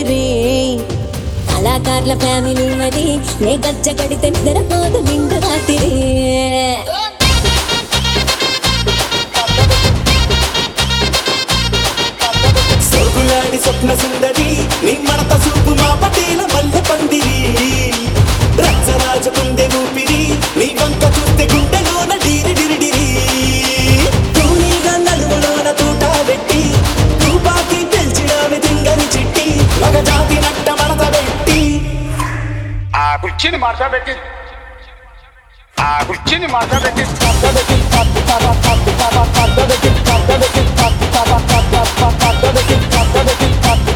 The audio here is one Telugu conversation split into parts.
రే కళాకారుల ఫ్యామిలీ మరి నే గజ్జ కడితే నిద్రపోదు నిండు రాత్రి సోగులాడి స్వప్న సుందరి నీ మడత చూపు మా పటేల మల్లె పందిరి రచ్చరాజ గుండె ఊపిరి నీ వంక చూస్తే గుండెలోన డిరి డిరి డిరి తూనీగా నలుగులోన తూట పెట్టి రూపాకి పెంచినావి తింగని చిట్టి మగ జాతి నట్ట మడత పెట్టి ఆ కుర్చీని మార్చబెట్టి ఆ కుర్చీని మార్చబెట్టి పద్ధతి పద్ధతి పద్ధతి పద్ధతి పద్ధతి పద్ధతి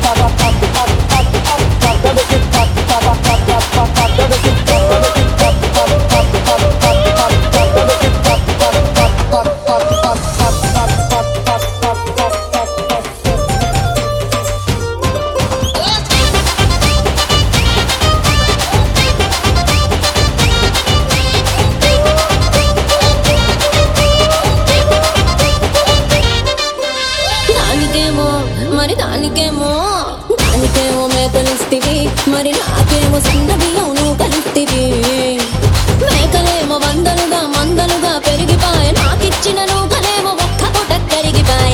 దానికేమో మరి దానికేమో దానికేమో మేకలిస్తివి మరి నాకేమో సన్న బియ్యం నువ్వు కలిస్తివి మేకలేమో వందలుగా మందలుగా పెరిగిపాయ నాకిచ్చిన నూకలేమో ఒక్క పూట కరిగిపాయ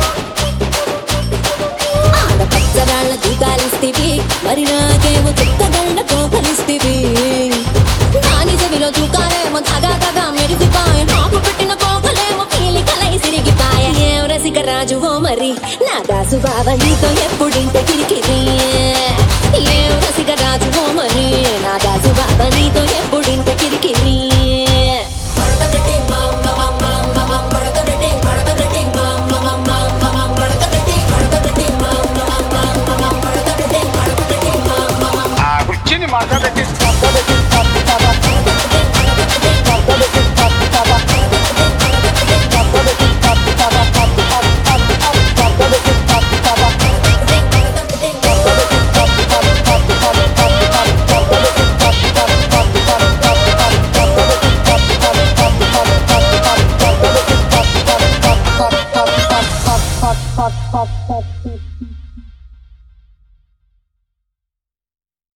ఆడపచ్చరాళ్ళ తీగాలిస్తివి మరి నాకేమో చుక్కగళ్ళతో కలిస్తివి దాని చెవిలో చూకాలేమో తగా తగా మెరిసిపాయ నాకు పెట్టిన కోకలేమో పీలి కలై సిరిగిపాయ ఏం రసిక రాజువో మరి నా దాసు బావ నీతో ఎప్పుడింత కిరికిరి ఏం రసిక రాజువో మరి నా దాసు బావ నీతో ఎప్పుడింత కిరికిరి ఆ కుర్చీని మార్చబెట్టి